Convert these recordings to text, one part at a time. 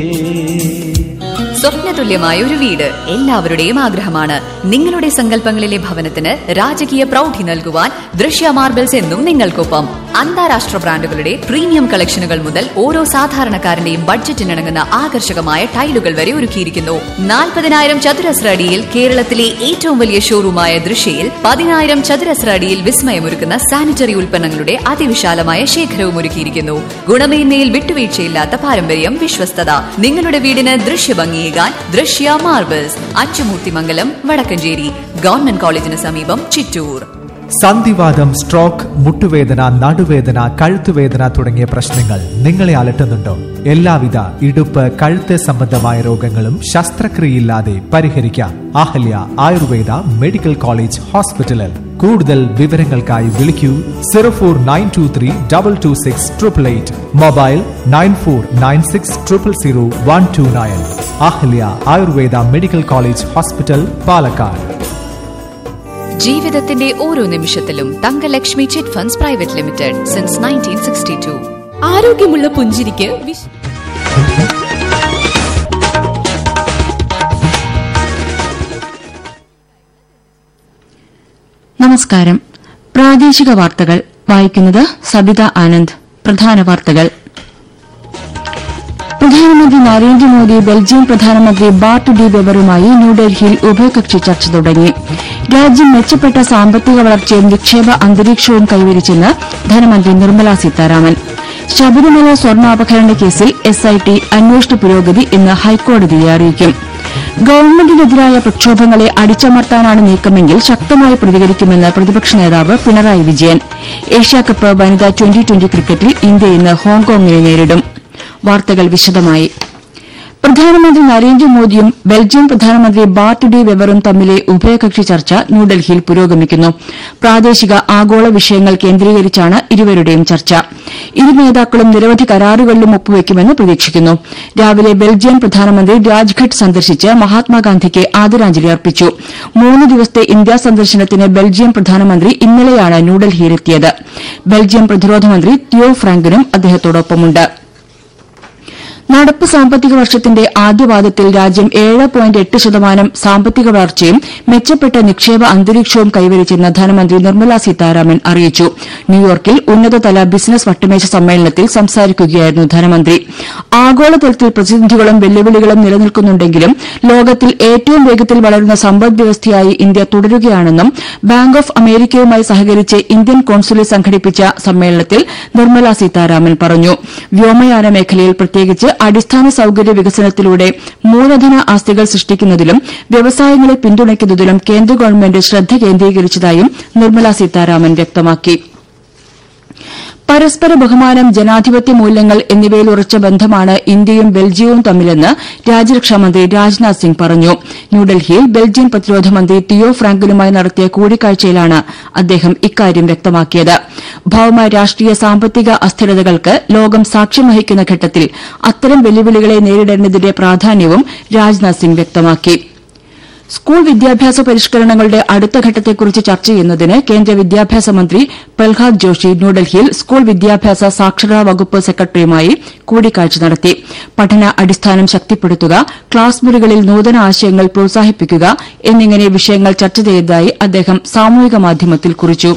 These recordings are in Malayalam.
സ്വപ്നതുല്യമായ ഒരു വീട് എല്ലാവരുടെയും ആഗ്രഹമാണ് നിങ്ങളുടെ സങ്കല്പങ്ങളിലെ ഭവനത്തിന് രാജകീയ പ്രൗഢി നൽകുവാൻ ദൃശ്യ മാർബിൾസ് എന്നും നിങ്ങൾക്കൊപ്പം അന്താരാഷ്ട്ര ബ്രാൻഡുകളുടെ പ്രീമിയം കളക്ഷനുകൾ മുതൽ ഓരോ സാധാരണക്കാരന്റെയും ബഡ്ജറ്റിനിണങ്ങുന്ന ആകർഷകമായ ടൈലുകൾ വരെ ഒരുക്കിയിരിക്കുന്നു നാൽപ്പതിനായിരം ചതുരശ്ര അടിയിൽ കേരളത്തിലെ ഏറ്റവും വലിയ ഷോറൂമായ ദൃശ്യയിൽ പതിനായിരം ചതുരശ്ര അടിയിൽ വിസ്മയമൊരുക്കുന്ന സാനിറ്ററി ഉൽപ്പന്നങ്ങളുടെ അതിവിശാലമായ ശേഖരവും ഒരുക്കിയിരിക്കുന്നു ഗുണമേന്മയിൽ വിട്ടുവീഴ്ചയില്ലാത്ത പാരമ്പര്യം വിശ്വസ്തത നിങ്ങളുടെ വീടിന് ദൃശ്യഭംഗിയേകാൻ ദൃശ്യ മാർബിൾസ് അച്ചുമൂർത്തിമംഗലം വടക്കഞ്ചേരി ഗവൺമെന്റ് കോളേജിന് സമീപം ചിറ്റൂർ സന്ധിവാദം സ്ട്രോക്ക് മുട്ടുവേദന നടുവേദന കഴുത്തുവേദന തുടങ്ങിയ പ്രശ്നങ്ങൾ നിങ്ങളെ അലട്ടുന്നുണ്ടോ എല്ലാവിധ ഇടുപ്പ് കഴുത്ത് സംബന്ധമായ രോഗങ്ങളും ശസ്ത്രക്രിയയില്ലാതെ പരിഹരിക്കാം അഹല്യ ആയുർവേദ മെഡിക്കൽ കോളേജ് ഹോസ്പിറ്റലിൽ കൂടുതൽ വിവരങ്ങൾക്കായി വിളിക്കൂ zero four nine two three double two six triple eight mobile nine four nine six triple zero one two nine Ahalya Ayurveda medical college hospital Palakkad ജീവിതത്തിന്റെ ഓരോ നിമിഷത്തിലും Thangalakshmi chit funds private limited since nineteen sixty two ആരോഗ്യമുള്ള പുഞ്ചിരിക്ക് വിശ- നമസ്കാരം പ്രാദേശിക വാർത്തകൾ വായിക്കുന്നത് സബിത ആനന്ദ് പ്രധാന വാർത്തകൾ പ്രധാനമന്ത്രി നരേന്ദ്രമോദി ബെൽജിയം പ്രധാനമന്ത്രി ബാർട്ട് ഡി വെബറുമായി ന്യൂഡൽഹിയിൽ ഉഭയകക്ഷി ചർച്ച തുടങ്ങി രാജ്യം മെച്ചപ്പെട്ട സാമ്പത്തിക വളർച്ചയും നിക്ഷേപ അന്തരീക്ഷവും കൈവരിച്ചെന്ന് ധനമന്ത്രി നിർമ്മല സീതാരാമൻ ശബരിമല സ്വർണ്ണാപഹരണ കേസിൽ എസ്ഐടി അന്വേഷണ പുരോഗതി ഇന്ന് ഹൈക്കോടതിയെ അറിയിക്കും ഗവൺമെന്റിനെതിരായ പ്രക്ഷോഭങ്ങളെ അടിച്ചമർത്താനാണ് നീക്കമെങ്കിൽ ശക്തമായി പ്രതികരിക്കുമെന്ന് പ്രതിപക്ഷ നേതാവ് പിണറായി വിജയൻ ഏഷ്യാകപ്പ് വനിതാ ട്വന്റി ട്വന്റി ക്രിക്കറ്റിൽ ഇന്ത്യ ഇന്ന് ഹോങ്കോങ്ങിനെ നേരിടും വാർത്തകൾ വിശദമായി പ്രധാനമന്ത്രി നരേന്ദ്രമോദിയും ബെൽജിയം പ്രധാനമന്ത്രി ബാർട്ട് ഡി വെബറും തമ്മിലെ ഉഭയകക്ഷി ചർച്ച ന്യൂഡൽഹിയിൽ പുരോഗമിക്കുന്നു പ്രാദേശിക ആഗോള വിഷയങ്ങൾ കേന്ദ്രീകരിച്ചാണ് ഇരുവരുടെയും ചർച്ച ഇരു നേതാക്കളും നിരവധി കരാറുകളിലും ഒപ്പുവെക്കുമെന്ന് പ്രതീക്ഷിക്കുന്നു രാവിലെ ബെൽജിയം പ്രധാനമന്ത്രി രാജ്ഘട്ട് സന്ദർശിച്ച് മഹാത്മാഗാന്ധിക്ക് ആദരാഞ്ജലി അർപ്പിച്ചു മൂന്ന് ദിവസത്തെ ഇന്ത്യാ സന്ദർശനത്തിന് ബെൽജിയം പ്രധാനമന്ത്രി ഇന്നലെയാണ് ന്യൂഡൽഹിയിലെത്തിയത് ബെൽജിയം പ്രതിരോധ മന്ത്രി തിയോ ഫ്രാങ്കിനും അദ്ദേഹത്തോടൊപ്പമുണ്ട് നടപ്പ് സാമ്പത്തിക വർഷത്തിന്റെ ആദ്യപാദത്തിൽ രാജ്യം ഏഴ് പോയിന്റ് എട്ട് ശതമാനം സാമ്പത്തിക വളർച്ചയും മെച്ചപ്പെട്ട നിക്ഷേപ അന്തരീക്ഷവും കൈവരിച്ചെന്ന് ധനമന്ത്രി നിർമ്മല സീതാരാമൻ അറിയിച്ചു ന്യൂയോർക്കിൽ ഉന്നതതല ബിസിനസ് വട്ടമേശ സമ്മേളനത്തിൽ സംസാരിക്കുകയായിരുന്നു ധനമന്ത്രി ആഗോളതലത്തിൽ പ്രതിസന്ധികളും വെല്ലുവിളികളും നിലനിൽക്കുന്നുണ്ടെങ്കിലും ലോകത്തിൽ ഏറ്റവും വേഗത്തിൽ വളരുന്ന സമ്പദ്വ്യവസ്ഥയായി ഇന്ത്യ തുടരുകയാണെന്നും ബാങ്ക് ഓഫ് അമേരിക്കയുമായി സഹകരിച്ച് ഇന്ത്യൻ കോൺസുലേറ്റ് സംഘടിപ്പിച്ച സമ്മേളനത്തിൽ നിർമ്മല സീതാരാമൻ പറഞ്ഞു വ്യോമയാന മേഖലയിൽ പ്രത്യേകിച്ച് അടിസ്ഥാന സൌകര്യ വികസനത്തിലൂടെ മൂലധന ആസ്തികൾ സൃഷ്ടിക്കുന്നതിലും വ്യവസായങ്ങളെ പിന്തുണയ്ക്കുന്നതിലും കേന്ദ്ര ഗവൺമെന്റ് ശ്രദ്ധ കേന്ദ്രീകരിച്ചതായും നിർമ്മല സീതാരാമൻ വ്യക്തമാക്കി പരസ്പര ബഹുമാനം ജനാധിപത്യ മൂല്യങ്ങൾ എന്നിവയിൽ ഉറച്ച ബന്ധമാണ് ഇന്ത്യയും ബെൽജിയവും തമ്മിലെന്ന് രാജ്യരക്ഷാമന്ത്രി രാജ്നാഥ് സിംഗ് പറഞ്ഞു ന്യൂഡൽഹിയിൽ ബെൽജിയൻ പ്രതിരോധ മന്ത്രി തിയോ ഫ്രാങ്കലുമായി നടത്തിയ കൂടിക്കാഴ്ചയിലാണ് അദ്ദേഹം ഇക്കാര്യം വ്യക്തമാക്കിയത് ഭൌമ രാഷ്ട്രീയ സാമ്പത്തിക അസ്ഥിരതകൾക്ക് ലോകം സാക്ഷ്യം വഹിക്കുന്ന ഘട്ടത്തിൽ അത്തരം വെല്ലുവിളികളെ നേരിടേണ്ടതിന്റെ പ്രാധാന്യവും രാജ്നാഥ് സിംഗ് വ്യക്തമാക്കി സ്കൂൾ വിദ്യാഭ്യാസ പരിഷ്കരണങ്ങളുടെ അടുത്ത ഘട്ടത്തെക്കുറിച്ച് ചർച്ച ചെയ്യുന്നതിന് കേന്ദ്ര വിദ്യാഭ്യാസ മന്ത്രി പ്രഹ്ലാദ് ജോഷി ന്യൂഡൽഹിയിൽ സ്കൂൾ വിദ്യാഭ്യാസ സാക്ഷരതാ വകുപ്പ് സെക്രട്ടറിയുമായി കൂടിക്കാഴ്ച നടത്തി പഠന അടിസ്ഥാനം ശക്തിപ്പെടുത്തുക ക്ലാസ് മുറികളിൽ നൂതന ആശയങ്ങൾ പ്രോത്സാഹിപ്പിക്കുക എന്നിങ്ങനെ വിഷയങ്ങൾ ചർച്ച ചെയ്തതായി അദ്ദേഹം സാമൂഹിക മാധ്യമത്തിൽ കുറിച്ചു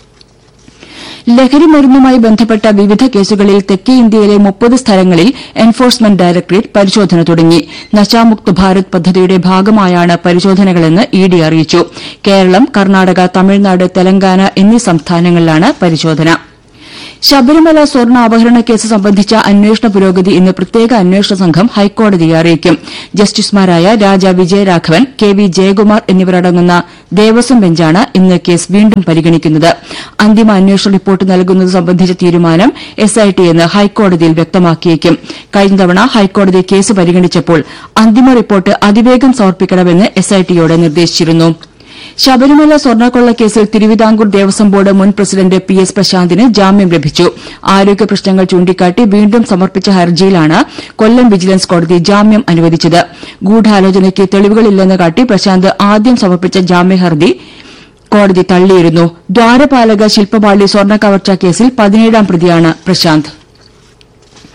ലഹരി മരുന്നുമായി ബന്ധപ്പെട്ട വിവിധ കേസുകളിൽ തെക്കേ ഇന്ത്യയിലെ മുപ്പത് സ്ഥലങ്ങളിൽ എൻഫോഴ്സ്മെന്റ് ഡയറക്ടറേറ്റ് പരിശോധന തുടങ്ങി നശാമുക്ത് ഭാരത് പദ്ധതിയുടെ ഭാഗമായാണ് പരിശോധനകളെന്ന് ഇ ഡി അറിയിച്ചു കേരളം കർണാടക തമിഴ്നാട് തെലങ്കാന എന്നീ സംസ്ഥാനങ്ങളിലാണ് പരിശോധന ശബരിമല സ്വർണ്ണ അപഹരണ കേസ് സംബന്ധിച്ച അന്വേഷണ പുരോഗതി ഇന്ന് പ്രത്യേക അന്വേഷണ സംഘം ഹൈക്കോടതിയെ അറിയിക്കും ജസ്റ്റിസുമാരായ രാജ വിജയരാഘവൻ കെ വി ജയകുമാർ എന്നിവരടങ്ങുന്ന ദേവസ്വം ബെഞ്ചാണ് ഇന്ന് കേസ് വീണ്ടും പരിഗണിക്കുന്നത് അന്തിമ അന്വേഷണ റിപ്പോർട്ട് നൽകുന്നത് സംബന്ധിച്ച തീരുമാനം എസ്ഐടി എന്ന് ഹൈക്കോടതിയിൽ വ്യക്തമാക്കിയേക്കും കഴിഞ്ഞ തവണ ഹൈക്കോടതി കേസ് പരിഗണിച്ചപ്പോൾ അന്തിമ റിപ്പോർട്ട് അതിവേഗം സമർപ്പിക്കണമെന്ന് എസ്ഐടിയോട് നിർദ്ദേശിച്ചിരുന്നു ശബരിമല സ്വർണ്ണക്കൊള്ളക്കേസിൽ തിരുവിതാംകൂർ ദേവസ്വം ബോർഡ് മുൻ പ്രസിഡന്റ് പി എസ് പ്രശാന്തിന് ജാമ്യം ലഭിച്ചു ആരോഗ്യ പ്രശ്നങ്ങൾ ചൂണ്ടിക്കാട്ടി വീണ്ടും സമർപ്പിച്ച ഹർജിയിലാണ് കൊല്ലം വിജിലൻസ് കോടതി ജാമ്യം അനുവദിച്ചത് ഗൂഢാലോചനയ്ക്ക് തെളിവുകളില്ലെന്ന് കാട്ടി പ്രശാന്ത് ആദ്യം സമർപ്പിച്ച ജാമ്യഹർജി കോടതി തള്ളിയിരുന്നു ദ്വാരപാലക ശില്പപാളി സ്വർണ്ണ കവർച്ചാ കേസിൽ പതിനേഴാം പ്രതിയാണ് പ്രശാന്ത്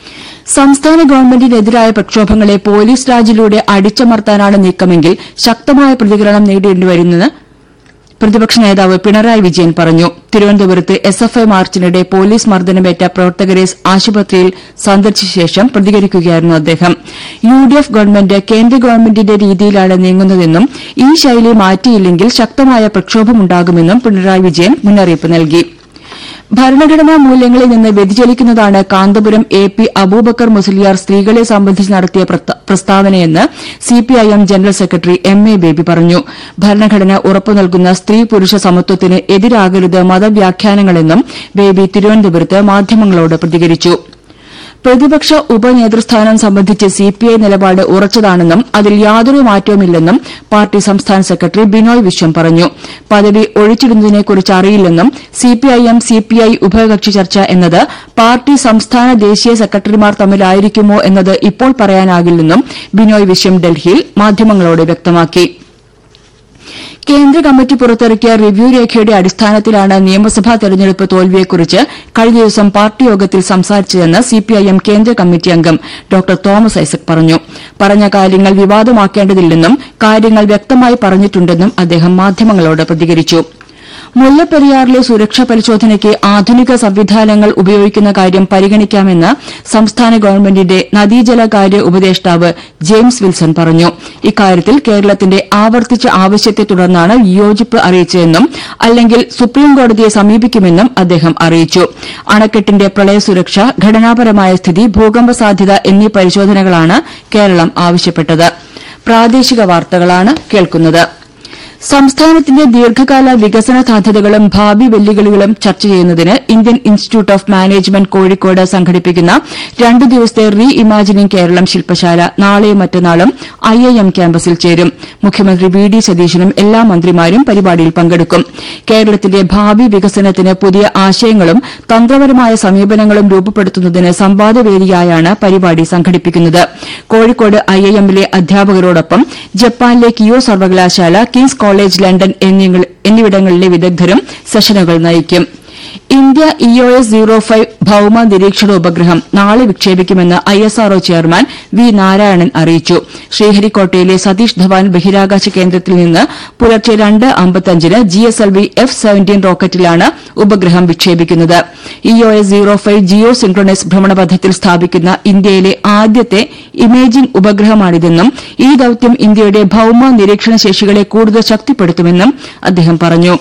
സംസ്ഥാന ഗവൺമെന്റിനെതിരായ പ്രക്ഷോഭങ്ങളെ പോലീസ് രാജിലൂടെ അടിച്ചമർത്താനാണ് നീക്കമെങ്കിൽ ശക്തമായ പ്രതികരണം നേരിടേണ്ടിവരുമെന്ന് പ്രതിപക്ഷ നേതാവ് പിണറായി വിജയൻ പറഞ്ഞു തിരുവനന്തപുരത്ത് എസ് എഫ് ഐ മാർച്ചിനിടെ പോലീസ് മർദ്ദനമേറ്റ പ്രവർത്തകരെ ആശുപത്രിയിൽ സന്ദർശിച്ച ശേഷം പ്രതികരിക്കുകയായിരുന്നു അദ്ദേഹം യു ഡി എഫ് ഗവൺമെന്റ് കേന്ദ്ര ഗവൺമെന്റിന്റെ രീതിയിലാണ് നീങ്ങുന്നതെന്നും ഈ ശൈലി മാറ്റിയില്ലെങ്കിൽ ശക്തമായ പ്രക്ഷോഭമുണ്ടാകുമെന്നും പിണറായി വിജയൻ മുന്നറിയിപ്പ് നൽകി ഭരണഘടനാ മൂല്യങ്ങളിൽ നിന്ന് വ്യതിചലിക്കുന്നതാണ് കാന്തപുരം എ പി അബൂബക്കർ മുസ്ലിയാർ സ്ത്രീകളെ സംബന്ധിച്ച് നടത്തിയ പ്രസ്ത- പ്രസ്താവനയെന്ന് CPIM general secretary M A Baby പറഞ്ഞു ഭരണഘടന ഉറപ്പു നൽകുന്ന സ്ത്രീ പുരുഷ സമത്വത്തിന് എതിരാകരുത് മതവ്യാഖ്യാനങ്ങളെന്നും ബേബി തിരുവനന്തപുരത്ത് മാധ്യമങ്ങളോട് പ്രതികരിച്ചു പ്രതിപക്ഷ ഉപനേതൃസ്ഥാനം സംബന്ധിച്ച് സിപിഐ നിലപാട് ഉറച്ചതാണെന്നും അതിൽ യാതൊരു മാറ്റവുമില്ലെന്നും പാർട്ടി സംസ്ഥാന സെക്രട്ടറി ബിനോയ് വിശ്വം പറഞ്ഞു പദവി ഒഴിച്ചിടുന്നതിനെക്കുറിച്ച് അറിയില്ലെന്നും സിപിഐഎം സിപിഐ ഉഭയകക്ഷി ചർച്ച എന്നത് പാർട്ടി സംസ്ഥാന ദേശീയ സെക്രട്ടറിമാർ തമ്മിലായിരിക്കുമോ എന്നത് ഇപ്പോൾ പറയാനാകില്ലെന്നും ബിനോയ് വിശ്വം ഡൽഹിയിൽ മാധ്യമങ്ങളോട് വ്യക്തമാക്കി കേന്ദ്ര കമ്മിറ്റി പുറത്തിറക്കിയ റിവ്യൂ രേഖയുടെ അടിസ്ഥാനത്തിലാണ് നിയമസഭാ തെരഞ്ഞെടുപ്പ് തോൽവിയെക്കുറിച്ച് കഴിഞ്ഞ ദിവസം പാർട്ടി യോഗത്തിൽ സംസാരിച്ചതെന്ന് സിപിഐഎം കേന്ദ്ര കമ്മിറ്റി അംഗം ഡോക്ടർ തോമസ് ഐസക് പറഞ്ഞു പറഞ്ഞ കാര്യങ്ങൾ വിവാദമാക്കേണ്ടതില്ലെന്നും കാര്യങ്ങൾ വ്യക്തമായി പറഞ്ഞിട്ടുണ്ടെന്നും അദ്ദേഹം മാധ്യമങ്ങളോട് പ്രതികരിച്ചു മുല്ലപ്പെരിയാറിലെ സുരക്ഷാ പരിശോധനയ്ക്ക് ആധുനിക സംവിധാനങ്ങൾ ഉപയോഗിക്കുന്ന കാര്യം പരിഗണിക്കാമെന്ന് സംസ്ഥാന ഗവൺമെന്റിന്റെ നദീജല കാര്യ ഉപദേഷ്ടാവ് ജെയിംസ് വിൽസൺ പറഞ്ഞു ഇക്കാര്യത്തിൽ കേരളത്തിന്റെ ആവർത്തിച്ച ആവശ്യത്തെ തുടർന്നാണ് വിയോജിപ്പ് അറിയിച്ചതെന്നും അല്ലെങ്കിൽ സുപ്രീംകോടതിയെ സമീപിക്കുമെന്നും അദ്ദേഹം അറിയിച്ചു അണക്കെട്ടിന്റെ പ്രളയ സുരക്ഷ ഘടനാപരമായ സ്ഥിതി ഭൂകമ്പ സാധ്യത എന്നീ പരിശോധനകളാണ് കേരളം ആവശ്യപ്പെട്ടത് പ്രാദേശിക വാർത്തകളാണ് കേൾക്കുന്നത് സംസ്ഥാനത്തിന്റെ ദീർഘകാല വികസന സാധ്യതകളും ഭാവി വെല്ലുവിളികളും ചർച്ച ചെയ്യുന്നതിന് Indian institute of management Kozhikode സംഘടിപ്പിക്കുന്ന രണ്ടു ദിവസത്തെ റീ ഇമാജിനിംഗ് കേരളം ശില്പശാല നാളെയും മറ്റന്നാളും ഐഐഎം ക്യാമ്പസിൽ ചേരും മുഖ്യമന്ത്രി വി ഡി സതീശനും എല്ലാ മന്ത്രിമാരും പരിപാടിയിൽ പങ്കെടുക്കും കേരളത്തിന്റെ ഭാവി വികസനത്തിന് പുതിയ ആശയങ്ങളും തന്ത്രപരമായ സമീപനങ്ങളും രൂപപ്പെടുത്തുന്നതിന് സംവാദവേദിയായാണ് പരിപാടി സംഘടിപ്പിക്കുന്നത് കോഴിക്കോട് ഐഐഎമ്മിലെ അധ്യാപകരോടൊപ്പം ജപ്പാനിലെ കിയോ സർവകലാശാല കിങ്സ് കോളേജ് ലണ്ടൻ എന്നിങ്ങ- എന്നിവിടങ്ങളിലെ വിദഗ്ധരും സെഷനുകൾ നയിക്കും ഇന്ത്യ ഇഒഎസ് സീറോ ഫൈവ് ഭൌമ നിരീക്ഷണ ഉപഗ്രഹം നാളെ വിക്ഷേപിക്കുമെന്ന് ഐഎസ്ആർഒ ചെയർമാൻ വി നാരായണൻ അറിയിച്ചു ശ്രീഹരിക്കോട്ടയിലെ സതീഷ് ധവാൻ ബഹിരാകാശ കേന്ദ്രത്തിൽ നിന്ന് പുലർച്ചെ രണ്ട് അമ്പത്തഞ്ചിന് ജിഎസ്എൽവി എഫ് സെവന്റീൻ റോക്കറ്റിലാണ് ഉപഗ്രഹം വിക്ഷേപിക്കുന്നത് EOS zero five geosynchronous ഭ്രമണപഥത്തിൽ സ്ഥാപിക്കുന്ന ഇന്ത്യയിലെ ആദ്യത്തെ ഇമേജിംഗ് ഉപഗ്രഹമാണിതെന്നും ഈ ദൌത്യം ഇന്ത്യയുടെ ഭൌമ നിരീക്ഷണ ശേഷികളെ കൂടുതൽ ശക്തിപ്പെടുത്തുമെന്നും അദ്ദേഹം പറഞ്ഞു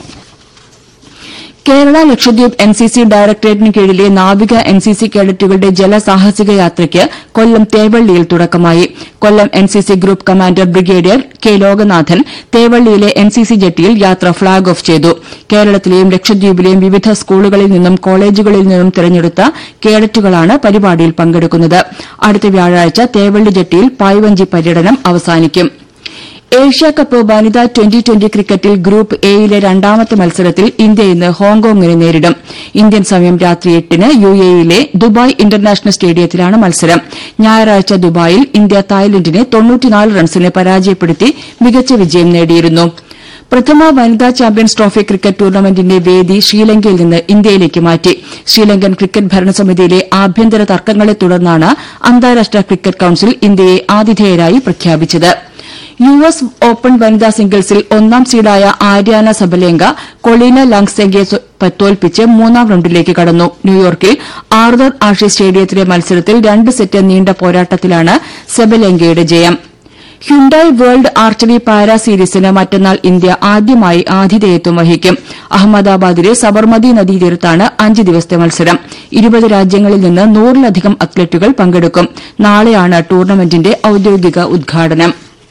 കേരള ലക്ഷദ്വീപ് എൻസിസി ഡയറക്ടറേറ്റിന് കീഴിലെ നാവിക എൻസിസി കേഡറ്റുകളുടെ ജലസാഹസിക യാത്രയ്ക്ക് കൊല്ലം തേവള്ളിയിൽ തുടക്കമായി Kollam NCC group commander brigadier K Loganathan തേവള്ളിയിലെ എൻസിസി ജെട്ടിയിൽ യാത്ര ഫ്ളാഗ് ഓഫ് ചെയ്തു കേരളത്തിലെയും ലക്ഷദ്വീപിലെയും വിവിധ സ്കൂളുകളിൽ നിന്നും കോളേജുകളിൽ നിന്നും തിരഞ്ഞെടുത്ത കേഡറ്റുകളാണ് പരിപാടിയിൽ പങ്കെടുക്കുന്നത് അടുത്ത വ്യാഴാഴ്ച തേവള്ളി ജെട്ടിയിൽ പായ്വഞ്ചി പര്യടനം അവസാനിക്കും ഏഷ്യ കപ്പ് വനിതാ ട്വന്റി ട്വന്റി ക്രിക്കറ്റിൽ ഗ്രൂപ്പ് എയിലെ രണ്ടാമത്തെ മത്സരത്തിൽ ഇന്ത്യ ഇന്ന് ഹോങ്കോങ്ങിനെ നേരിടും ഇന്ത്യൻ സമയം രാത്രി എട്ടിന് യുഎഇയിലെ ദുബായ് ഇന്റർനാഷണൽ സ്റ്റേഡിയത്തിലാണ് മത്സരം ഞായറാഴ്ച ദുബായിൽ ഇന്ത്യ തായ്ലൻഡിനെ തൊണ്ണൂറ്റിനാല് റൺസിന് പരാജയപ്പെടുത്തി മികച്ച വിജയം നേടിയിരുന്നു പ്രഥമ വനിതാ ചാമ്പ്യൻസ് ട്രോഫി ക്രിക്കറ്റ് ടൂർണമെന്റിന്റെ വേദി ശ്രീലങ്കയിൽ നിന്ന് ഇന്ത്യയിലേക്ക് മാറ്റി ശ്രീലങ്കൻ ക്രിക്കറ്റ് ഭരണസമിതിയിലെ ആഭ്യന്തര തർക്കങ്ങളെ തുടർന്നാണ് അന്താരാഷ്ട്ര ക്രിക്കറ്റ് കൌൺസിൽ ഇന്ത്യയെ ആതിഥേയരായി പ്രഖ്യാപിച്ചത് യു എസ് ഓപ്പൺ വനിതാ സിംഗിൾസിൽ ഒന്നാം സീഡായ ആര്യാന സബലേങ്ക കൊളീന ലാങ്സെങ്കയെ സ്വ- പ- തോൽപ്പിച്ച് മൂന്നാം റൌണ്ടിലേക്ക് കടന്നു ന്യൂയോർക്കിൽ ആർദർ ആഷി സ്റ്റേഡിയത്തിലെ മത്സരത്തിൽ രണ്ട് സെറ്റ് നീണ്ട പോരാട്ടത്തിലാണ് സെബലെങ്കയുടെ ജയം ഹ്യുണ്ടായി വേൾഡ് ആർച്ചറി പാരാ സീരീസിന് മറ്റന്നാൾ ഇന്ത്യ ആദ്യമായി ആതിഥേയത്വം വഹിക്കും അഹമ്മദാബാദിലെ സബർമതി നദീതീരത്താണ് അഞ്ച് ദിവസത്തെ മത്സരം ഇരുപത് രാജ്യങ്ങളിൽ നിന്ന് നൂറിലധികം അത്ലറ്റുകൾ പങ്കെടുക്കും നാളെയാണ് ടൂർണമെന്റിന്റെ ഔദ്യോഗിക ഉദ്ഘാടനം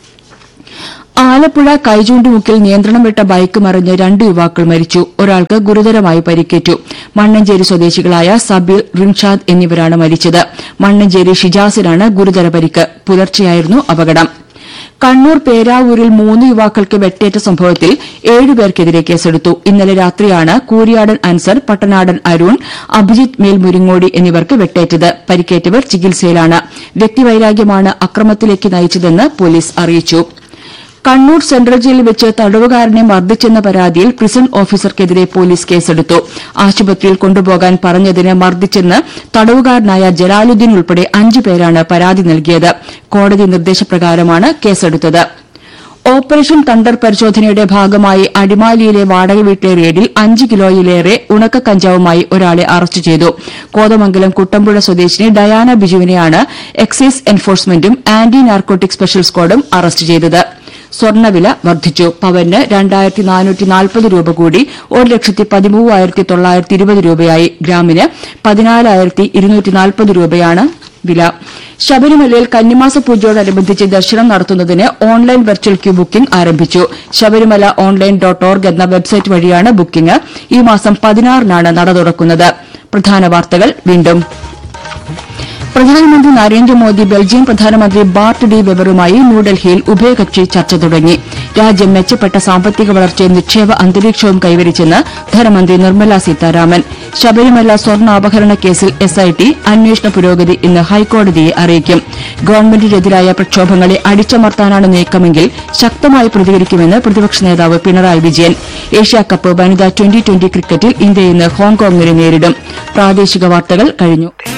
ആലപ്പുഴ കൈചൂണ്ടുമുക്കിൽ നിയന്ത്രണം വിട്ട ബൈക്ക് മറിഞ്ഞ് രണ്ട് യുവാക്കൾ മരിച്ചു ഒരാൾക്ക് ഗുരുതരമായി പരിക്കേറ്റു മണ്ണഞ്ചേരി സ്വദേശികളായ സബീർ റിൻഷാദ് എന്നിവരാണ് മരിച്ചത് മണ്ണഞ്ചേരി ഷിജാസിനാണ് ഗുരുതര പരിക്ക് പുലർച്ചെയായിരുന്നു അപകടം കണ്ണൂർ പേരാവൂരിൽ മൂന്ന് യുവാക്കൾക്ക് വെട്ടേറ്റ സംഭവത്തിൽ ഏഴുപേർക്കെതിരെ കേസെടുത്തു ഇന്നലെ രാത്രിയാണ് കൂരിയാടൻ അൻസർ പട്ടനാടൻ അരുൺ അഭിജിത്ത് മേൽമുരിങ്ങോടി എന്നിവർക്ക് വെട്ടേറ്റത് പരിക്കേറ്റവർ ചികിത്സയിലാണ് വ്യക്തിവൈരാഗ്യമാണ് അക്രമത്തിലേക്ക് നയിച്ചതെന്ന് പോലീസ് അറിയിച്ചു കണ്ണൂർ സെൻട്രൽ ജയിലിൽ വെച്ച് തടവുകാരനെ മർദ്ദിച്ചെന്ന പരാതിയിൽ പ്രിസൺ ഓഫീസർക്കെതിരെ പോലീസ് കേസെടുത്തു ആശുപത്രിയിൽ കൊണ്ടുപോകാൻ പറഞ്ഞതിന് മർദ്ദിച്ചെന്ന് തടവുകാരനായ ജലാലുദ്ദീൻ ഉൾപ്പെടെ അഞ്ചു പേരാണ് പരാതി നൽകിയത് കോടതി നിർദ്ദേശപ്രകാരമാണ് കേസെടുത്തത് ഓപ്പറേഷൻ തണ്ടർ പരിശോധനയുടെ ഭാഗമായി അടിമാലിയിലെ വാടക വീട്ടിലെ റെയ്ഡിൽ അഞ്ച് കിലോയിലേറെ ഉണക്ക കഞ്ചാവുമായി ഒരാളെ അറസ്റ്റ് ചെയ്തു കോതമംഗലം കുട്ടമ്പുഴ സ്വദേശിനി ഡയാന ബിജുവിനെയാണ് എക്സൈസ് എൻഫോഴ്സ്മെന്റും ആന്റി നാർക്കോട്ടിക് സ്പെഷ്യൽ സ്ക്വാഡും അറസ്റ്റ് ചെയ്തത് സ്വർണ്ണവില വർദ്ധിച്ചു പവന് രണ്ടായിരത്തി നാനൂറ്റി നാൽപ്പത് രൂപ കൂടി ഒരു ലക്ഷത്തി പതിമൂവായിരത്തി തൊള്ളായിരത്തി ഇരുപത് രൂപയായി ഗ്രാമിന് പതിനാലായിരത്തി ഇരുന്നൂറ്റി നാൽപ്പത് രൂപയാണ് വില ശബരിമലയിൽ കന്നിമാസ പൂജയോടനുബന്ധിച്ച് ദർശനം നടത്തുന്നതിന് ഓൺലൈൻ വെർച്വൽ ക്യൂ ബുക്കിംഗ് ആരംഭിച്ചു ശബരിമല ഓൺലൈൻ ഡോട്ട് ഓർഗ് എന്ന വെബ്സൈറ്റ് വഴിയാണ് ബുക്കിംഗ് ഈ മാസം പതിനാറിനാണ് നട തുറക്കുന്നത് പ്രധാന വാർത്തകൾ വീണ്ടും പ്രധാനമന്ത്രി നരേന്ദ്രമോദി ബെൽജിയം പ്രധാനമന്ത്രി ബാർട്ട് ഡി വെബറുമായി ന്യൂഡൽഹിയിൽ ഉഭയകക്ഷി ചർച്ച തുടങ്ങി രാജ്യം മെച്ചപ്പെട്ട സാമ്പത്തിക വളർച്ചയും നിക്ഷേപ അന്തരീക്ഷവും കൈവരിച്ചെന്ന് ധനമന്ത്രി നിർമ്മല സീതാരാമൻ ശബരിമല സ്വർണ്ണാപഹരണ കേസിൽ എസ്ഐടി അന്വേഷണ പുരോഗതി ഇന്ന് ഹൈക്കോടതിയെ അറിയിക്കും ഗവൺമെന്റിനെതിരായ പ്രക്ഷോഭങ്ങളെ അടിച്ചമർത്താനാണ് നീക്കമെങ്കിൽ ശക്തമായി പ്രതികരിക്കുമെന്ന് പ്രതിപക്ഷ നേതാവ് പിണറായി വിജയൻ ഏഷ്യാകപ്പ് വനിതാ ട്വന്റി ട്വന്റി ക്രിക്കറ്റിൽ ഇന്ത്യ ഇന്ന് ഹോങ്കോങ്ങിനെ നേരിടും പ്രാദേശിക വാർത്തകൾ കഴിഞ്ഞു